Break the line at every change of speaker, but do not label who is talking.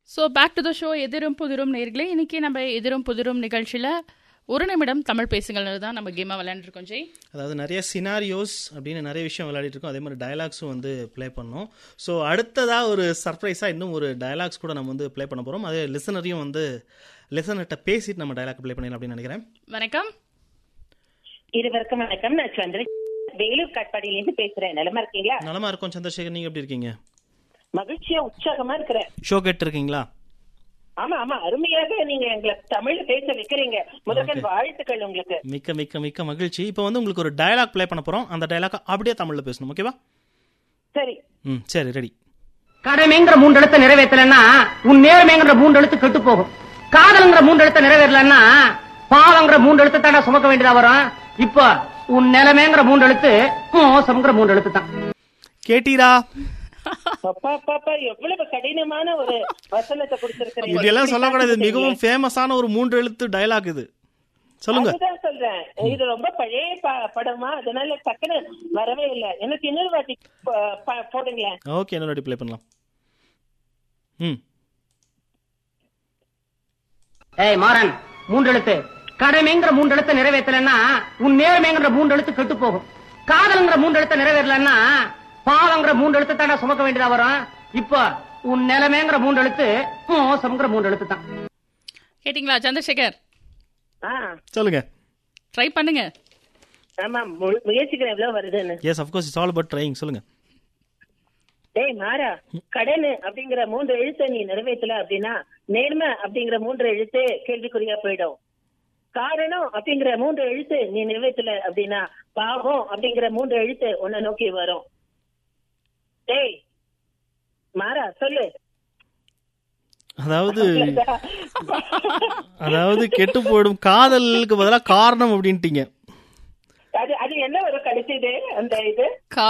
so back to the show எதிரும் புதிரும் நேர்களே இன்னைக்கு நம்ம எதிரும் புதிரும் நிகழ்ச்சியில் ஒரு நிமிடம் தமிழ் பேசுங்கள் தான் நம்ம கேமாக விளையாண்டுருக்கோம் ஜெய்
அதாவது நிறைய சினாரியோஸ் அப்படின்னு நிறைய விஷயம் விளையாடிட்டு இருக்கோம் அதே மாதிரி டயலாக்ஸும் வந்து ப்ளே பண்ணோம் ஸோ அடுத்ததாக ஒரு சர்ப்ரைஸாக இன்னும் ஒரு டயலாக்ஸ் கூட நம்ம வந்து ப்ளே பண்ண போகிறோம் அதே லிசனரையும் வந்து லிசனர்கிட்ட பேசிட்டு நம்ம டயலாக் ப்ளே பண்ணிடலாம் அப்படின்னு நினைக்கிறேன்
வணக்கம்
இருவருக்கும் வணக்கம் நான் சந்திரன் வேலூர் காட்பாடியில பேசுறேன் நிலமா இருக்கீங்களா
நலமா இருக்கும் சந்திரசேகர் நீங்கள் எப்படி இருக்கீங்க
மகிழ்ச்சியா உற்சாகமா இருக்கிறேன்
ஷோ கேட்டிருக்கீங்களா
ஆமா ஆமா அருமையாக நீங்க எங்களை தமிழ்ல பேச வைக்கிறீங்க முதல்ல வாழ்த்துக்கள் உங்களுக்கு
மிக்க மிக்க மிக்க மகிழ்ச்சி இப்போ வந்து உங்களுக்கு ஒரு டயலாக் ப்ளே பண்ண போகிறோம் அந்த டயலாக் அப்படியே தமிழில் பேசணும் ஓகேவா
சரி
ம் சரி ரெடி
கடமைங்கிற மூன்று எழுத்தை நிறைவேற்றலன்னா உன் நேர்மைங்கிற மூன்று எழுத்து கெட்டு போகும் காதல்ங்கிற மூன்று எழுத்தை நிறைவேறலன்னா பாவங்கிற மூன்று எழுத்து தாண்டா சுமக்க வேண்டியதா வரும் இப்போ உன் நிலைமைங்கிற மூன்று எழுத்து மோசம்ங்கிற மூன்று எழுத்து தான்
கேட்டீரா
அப்பா அப்பா அப்பா எவ்வளவு கடினமான ஒரு வசனத்தை கொடுத்திருக்கிறீங்க
இப்படியெல்லாம் சொல்லக்கூடாது இது மிகவும் ஃபேமஸான ஒரு மூன்று எழுத்து டயலாக் இது சொல்லுங்க
அதுதான் சொல்றேன் இது ரொம்ப பழைய ப- படமா அதனால டக்குன்னு வரவே இல்லை எனக்கு இன்னொரு வாட்டி ப- ப- போடுங்களேன்
ஓகே என்ன ப்ளே பண்ணலாம் ம்
ஏய் மாறன் மூன்று எழுத்து கடமைங்கிற மூன்று எழுத்தை நிறைவேற்றலன்னா உன் நேர்மைங்கிற மூன்று எழுத்து கெட்டு போகும் காதல்ங்கிற மூன்று எழுத்தை நிறைவேறலன்னா பாவங்கிற மூன்று எழுத்து தாண்டா சுமக்க வேண்டியதா வரும் இப்போ உன் நிலைமைங்கிற மூன்று எழுத்து மோசம்ங்கிற மூன்று எழுத்து தான்
கேட்டிங்களா சந்திரசேகர்
ஆ
சொல்லுங்க
ட்ரை பண்ணுங்க
ஆமா மு- முயற்சிக்கிறேன் எவ்வளவு வருதுன்னு
yes of course it's all about trying சொல்லுங்க
டேய் மாறா கடன் அப்படிங்கிற மூன்று எழுத்தை நீ நிறைவேற்றல அப்படின்னா நேர்மை அப்படிங்கிற மூன்று எழுத்து கேள்விக்குறியா போயிடும் காரணம் அப்படிங்கிற மூன்று எழுத்து நீ நிறைவேற்றல அப்படின்னா பாவம் அப்படிங்கிற மூன்று எழுத்து உன்னை நோக்கி வரும் டேய் மாறா சொல்லு
அதாவது அதாவது கெட்டு போயிடும் காதலுக்கு பதிலாக காரணம் அப்படின்ட்டீங்க
அது அது என்ன ஒரு கடைசி இது அந்த இது